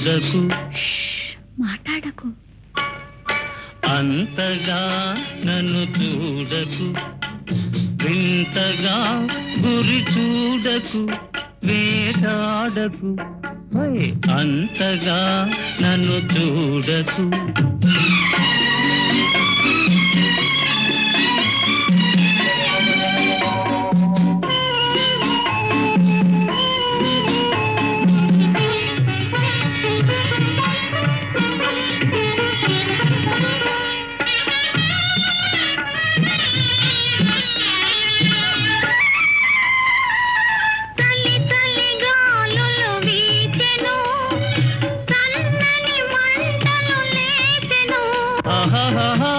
చూడకు మాట్లాడకు అంతగా నన్ను చూడకు వింతగా గురి చూడకు వేటాడకు హోయ్, అంతగా నన్ను చూడకు చలి చలి గాలులు వీచెను సన్నని మంటలు లేచెను ఆహాహాహా.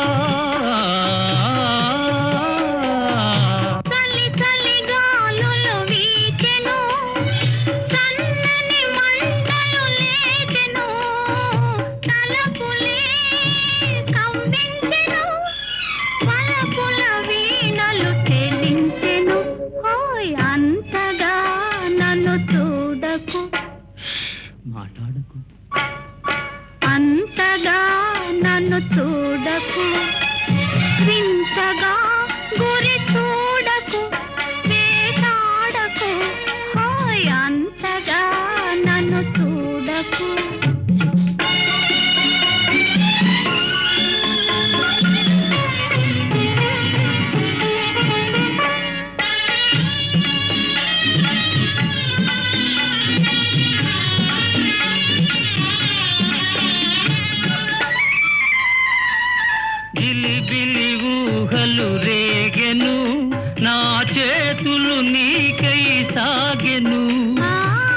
చలి చలి గాలులు వీచెను సన్నని మంటలు లేచెను తలపులే కంపించెను వలపుల వీణలు చెలించెను హోయ్ అంతగా నన్ను చూడకు మాట్లాడకు అంతగా నన్ను చూడకు వింతగా గురి చూడకు వేటాడకు హాయ్ అంతగా నన్ను చూడకు గిలిబిలి ఊహలు రేగెను నా చేతులు నీకై సాగెను ఆ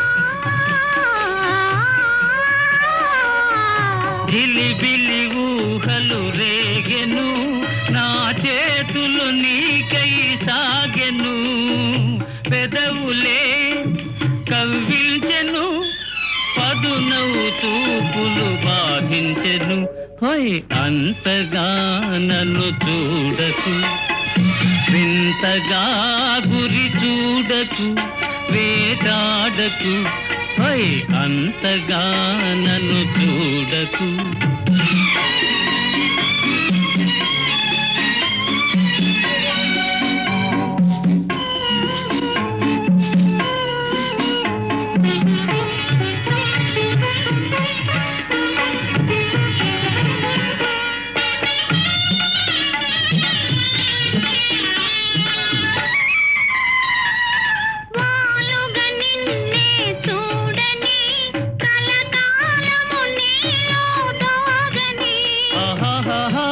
గిలిబిలి ఊహలు రేగెను నా చేతులు నీకై సాగెను పెదవులే కవ్వించెను పదునవు తూపులు బాధించెను హోయ్ అంతగా నన్ను చూడకు వింతగా గురి చూడకు వేటాడకు హోయ్ అంతగా నన్ను చూడకు వాలుగా నిన్నే చూడని కలకాలము నీలో దాగని ఆహాహాహా.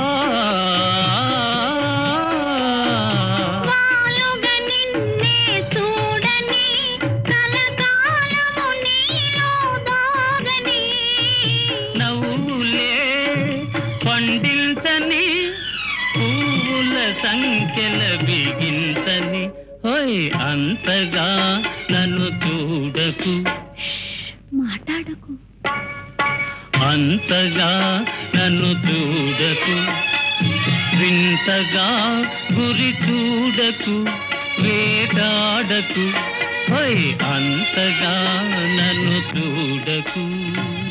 వాలుగా నిన్నే చూడని కలకాలము నీలో దాగని నవ్వులే పండించని పువ్వుల సంఖ్యల బిగించని హోయ్ అంతగా నన్ను చూడకు మాట్లాడకు అంతగా నన్ను చూడకు వింతగా గురి చూడకు వేటాడకు హోయ్ అంతగా నన్ను చూడకు